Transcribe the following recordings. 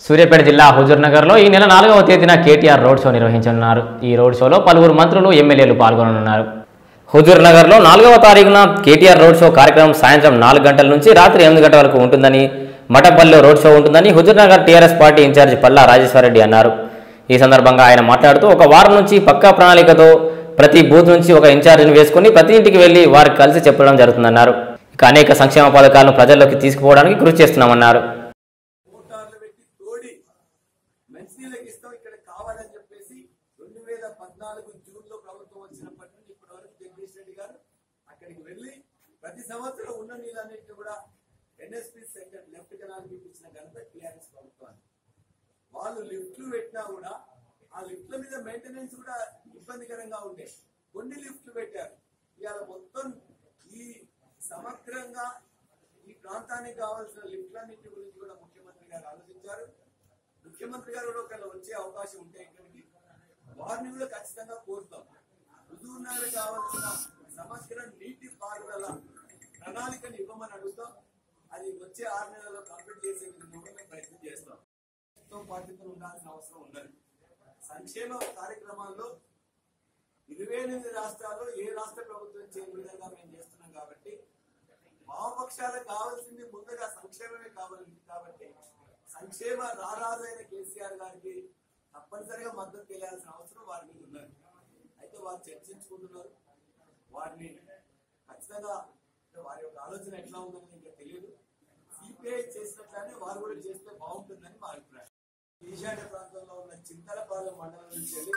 సూర్యాపేట జిల్లా హుజూర్నగర్లో ఈ నెల నాలుగవ తేదీన కేటీఆర్ రోడ్ షో నిర్వహించనున్నారు ఈ రోడ్ షోలో పలువురు మంత్రులు ఎమ్మెల్యేలు పాల్గొననున్నారు హుజూర్నగర్లో నాలుగవ తారీఖున కేటీఆర్ రోడ్ షో కార్యక్రమం సాయంత్రం నాలుగు గంటల నుంచి రాత్రి ఎనిమిది గంటల వరకు ఉంటుందని మఠపల్లిలో రోడ్ షో ఉంటుందని Huzurnagar TRS party incharge Palla Rajeshwar Reddy అన్నారు ఈ సందర్భంగా ఆయన మాట్లాడుతూ ఒక వారం నుంచి పక్కా ప్రణాళికతో ప్రతి బూత్ నుంచి ఒక ఇన్ఛార్జిని వేసుకుని ప్రతి ఇంటికి వెళ్లి వారికి కలిసి చెప్పడం జరుగుతుందన్నారు ఇక అనేక సంక్షేమ పథకాలను ప్రజల్లోకి తీసుకుపోవడానికి కృషి చేస్తున్నామన్నారు మోటార్లు పెట్టి తోడి మంచినీళ్ళకి ఇస్తాం ఇక్కడ కావాలని చెప్పేసి రెండు వేల పద్నాలుగు జూన్ లో ప్రభుత్వం వచ్చినప్పటి నుండి ఇప్పటి వరకు జగదీష్ రెడ్డి గారు అక్కడికి వెళ్ళి ప్రతి సంవత్సరం ఉన్న నీళ్ళన్నింటినీ కూడా ఎన్ఎస్పి సెంటర్ లెఫ్ట్ కెనాల్ ఇచ్చిన ఘనత టీఆర్ఎస్ ప్రభుత్వాన్ని వాళ్ళు లిఫ్ట్లు పెట్టినా కూడా ఆ లిఫ్ట్ల మీద మెయింటెనెన్స్ కూడా ఇబ్బందికరంగా ఉండే కొన్ని లిఫ్ట్లు పెట్టారు ఇవాళ మొత్తం ఈ సమగ్రంగా ఈ ప్రాంతానికి కావాల్సిన లిఫ్ట్లన్నింటి గురించి కూడా ముఖ్యమంత్రి గారు ఆలోచించారు ముఖ్యమంత్రి గారు కూడా ఒకవేళ వచ్చే అవకాశం ఉంటే ఇక్కడికి వారిని కూడా ఖచ్చితంగా కోరుతాం హుజూర్ నగర్ కావాల్సిన సమగ్ర నీటి పారుదల ప్రణాళికను ఇవ్వమని అడుగుతాం అది వచ్చే ఆరు నెలల్లో కంప్లీట్ చేసే విధంగా మేము ప్రయత్నం చేస్తాం తో బాధ్యతలు ఉండాల్సిన అవసరం ఉన్నది సంక్షేమ కార్యక్రమాల్లో ఇరవై ఎనిమిది రాష్ట్రాల్లో ఏ రాష్ట్ర ప్రభుత్వం చేయని విధంగా మేము చేస్తున్నాం కాబట్టి వామపక్షాలకు కావాల్సింది ముందుగా సంక్షేమమే కావాలి కాబట్టి సంక్షేమ రారాజైన కేసీఆర్ గారికి తప్పనిసరిగా మద్దతు తెలియాల్సిన అవసరం వారి మీద ఉన్నది అయితే వారు చర్చించుకుంటున్నారు వారిని ఖచ్చితంగా అంటే వారి యొక్క ఆలోచన ఎట్లా ఉందని ఇంకా తెలియదు సిపిఐ చేసినట్లనే వారు కూడా చేస్తే బాగుంటుందని మా అభిప్రాయం ఈశాన్య ప్రాంతంలో ఉన్న చింతలపాలెం మండలం నుంచి వెళ్ళి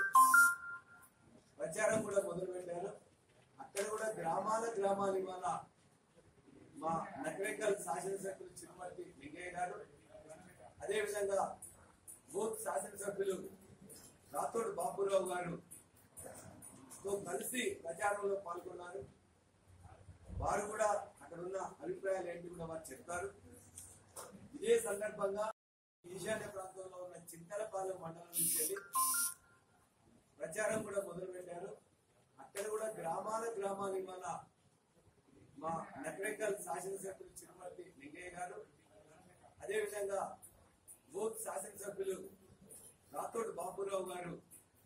ప్రచారం కూడా మొదలు పెట్టారు అక్కడ కూడా గ్రామాల గ్రామాల ఇవాళ మా నకరేకల్ శాసనసభ్యులు చిరుమర్తి లింగయ్య గారు అదేవిధంగా బూత్ శాసనసభ్యులు రాథోడ్ బాబురావు గారు తో కలిసి ప్రచారంలో పాల్గొన్నారు వారు కూడా అక్కడ ఉన్న అభిప్రాయాలు ఏంటి కూడా వారు చెప్తారు ఇదే సందర్భంగా ఈశాన్య ప్రాంతంలో ఉన్న చింతలపాలెం మండలం నుంచి వెళ్ళి ప్రచారం కూడా మొదలు పెట్టారు అక్కడ కూడా గ్రామాల గ్రామాల ఇవాళ మా నకరేకల్ శాసనసభ్యులు చిరుమర్తి లింగయ్య గారు అదేవిధంగా బూత్ శాసనసభ్యులు రాథోడ్ బాబురావు గారు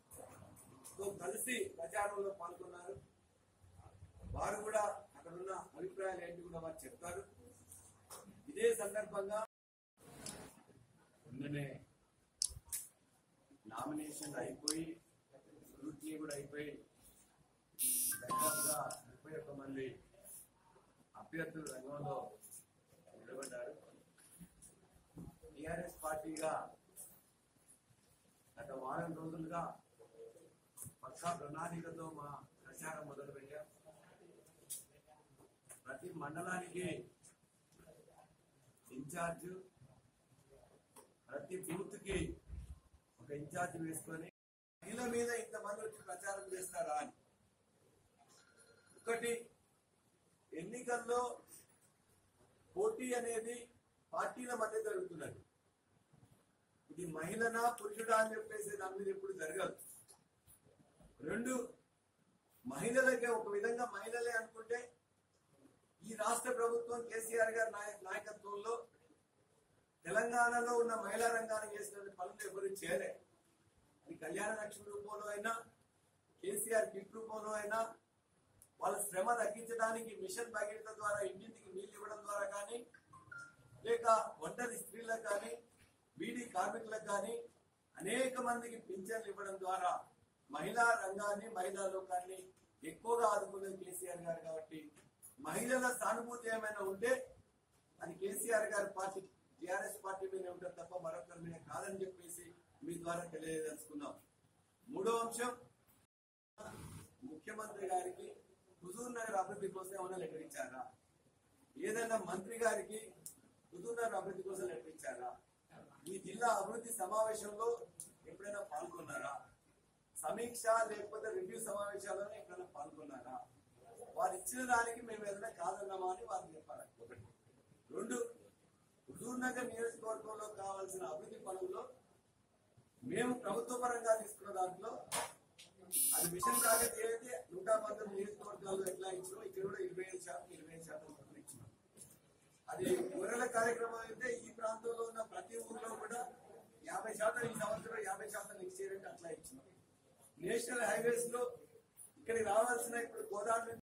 తో కలిసి ప్రచారంలో పాల్గొన్నారు వారు కూడా అక్కడ ఉన్న అభిప్రాయాలు ఏంటి కూడా వారు చెప్తారు ఇదే సందర్భంగా నిన్ననే నామినేషన్ అయిపోయి స్క్రూటినీ కూడా అయిపోయి దాదాపుగా ముప్పై ఒక్క మంది అభ్యర్థులు రంగంలో నిలబడ్డారు టిఆర్ఎస్ పార్టీగా గత వారం రోజులుగా పక్కా ప్రణాళికతో మా ప్రచారం మొదలు పెట్టాం ప్రతి మండలానికి ఇన్ఛార్జ్ ప్రతి బూత్ కి ఒక ఇన్ఛార్జ్ వేసుకొని వీళ్ళ మీద ఇంతమంది వచ్చి ప్రచారం చేస్తారా అని ఒకటి ఎన్నికల్లో పోటీ అనేది పార్టీల మధ్య జరుగుతున్నది ఇది మహిళనా పురుషుడా అని చెప్పేసి దాని మీద ఎప్పుడు జరగదు రెండు మహిళలకే ఒక విధంగా మహిళలే అనుకుంటే ఈ రాష్ట్ర ప్రభుత్వం కేసీఆర్ గారి నాయ- నాయకత్వంలో తెలంగాణలో ఉన్న మహిళా రంగానికి చేసిన పనులు ఎవరు చేయలే అది కళ్యాణ లక్ష్మి రూపంలో అయినా కేసీఆర్ కిట్ రూపంలో అయినా వాళ్ళ శ్రమ తగ్గించడానికి మిషన్ భగీరథ ద్వారా ఇంటింటికి నీళ్లు ఇవ్వడం ద్వారా కానీ లేక ఒంటరి స్త్రీలకు కానీ బీడీ కార్మికులకు కానీ అనేక మందికి పింఛన్లు ఇవ్వడం ద్వారా మహిళా రంగాన్ని మహిళా లోకాన్ని ఎక్కువగా ఆదుకున్నది కేసీఆర్ గారు కాబట్టి మహిళల సానుభూతి ఏమైనా ఉంటే అది కేసీఆర్ గారి పార్టీ టిఆర్ఎస్ పార్టీ మీద ఉంటుంది తప్ప మరొకరి మీద కాదని చెప్పేసి మీ ద్వారా తెలియదలుచుకున్నాం మూడో అంశం ముఖ్యమంత్రి గారికి హుజూర్ నగర్ అభివృద్ధి కోసం ఏమైనా లెటర్ ఇచ్చారా ఏదైనా మంత్రి గారికి హుజూర్ నగర్ అభివృద్ధి కోసం లెటర్ ఇచ్చారా ఈ జిల్లా అభివృద్ధి సమావేశంలో ఎప్పుడైనా పాల్గొన్నారా సమీక్ష లేకపోతే రివ్యూ సమావేశాలలో ఎప్పుడైనా పాల్గొన్నారా వారు ఇచ్చిన దానికి మేము ఏదైనా కాదన్నామా అని వారు చెప్పాలి ఒకటి రెండు హుజూర్ నగర్ నియోజకవర్గంలో కావాల్సిన అభివృద్ధి పనుల్లో మేము ప్రభుత్వ పరంగా తీసుకున్న దాంట్లో అది మిషన్ కాగతి అయితే నూట పంతొమ్మిది నియోజకవర్గాల్లో ఎట్లా ఇచ్చినాం ఇక్కడ కూడా ఇరవై ఐదు శాతం ఇరవై ఐదు శాతం చొప్పున ఇచ్చినాం అది గొర్రెల కార్యక్రమం అయితే ఈ ప్రాంతంలో ఉన్న ప్రతి ఊర్లో కూడా శాతం ఈ సంవత్సరం యాభై శాతం నెక్స్ట్ ఇయర్ అంటే అట్లా ఇచ్చినాం నేషనల్ హైవేస్ లో ఇక్కడికి రావాల్సిన ఇప్పుడు గోదావరి నుంచి